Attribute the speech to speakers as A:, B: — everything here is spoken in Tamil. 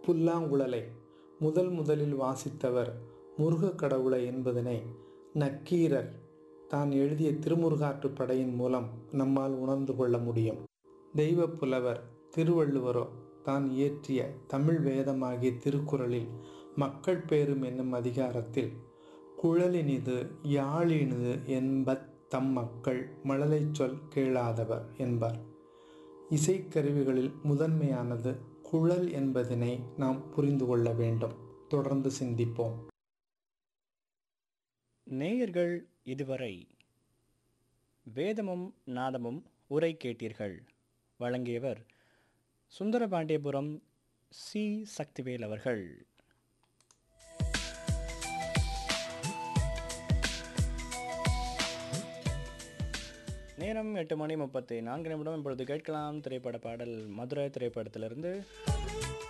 A: புல்லாங்குழலை முதல் முதலில் வாசித்தவர் முருகக் கடவுளை என்பதனை நக்கீரர் தான் எழுதிய திருமுருகாற்றுப் படையின் மூலம் நம்மால் உணர்ந்து கொள்ள முடியும் தெய்வப் புலவர் திருவள்ளுவரோ தான் இயற்றிய தமிழ் வேதமாகிய திருக்குறளில் மக்கள் பேரும் என்னும் அதிகாரத்தில் குழலினிது யாழினிது என்பத் தம் மக்கள் மழலைச் சொல் கேளாதவர் என்பார் இசைக்கருவிகளில் முதன்மையானது குழல் என்பதனை நாம் புரிந்து கொள்ள வேண்டும் தொடர்ந்து சிந்திப்போம்
B: நேயர்கள் இதுவரை வேதமும் நாதமும் உரை கேட்டீர்கள் வழங்கியவர் சுந்தரபாண்டியபுரம் சி சக்திவேல் அவர்கள் நேரம் எட்டு மணி முப்பத்தி நான்கு நிமிடம் இப்பொழுது கேட்கலாம் திரைப்பட பாடல் மதுரை திரைப்படத்திலிருந்து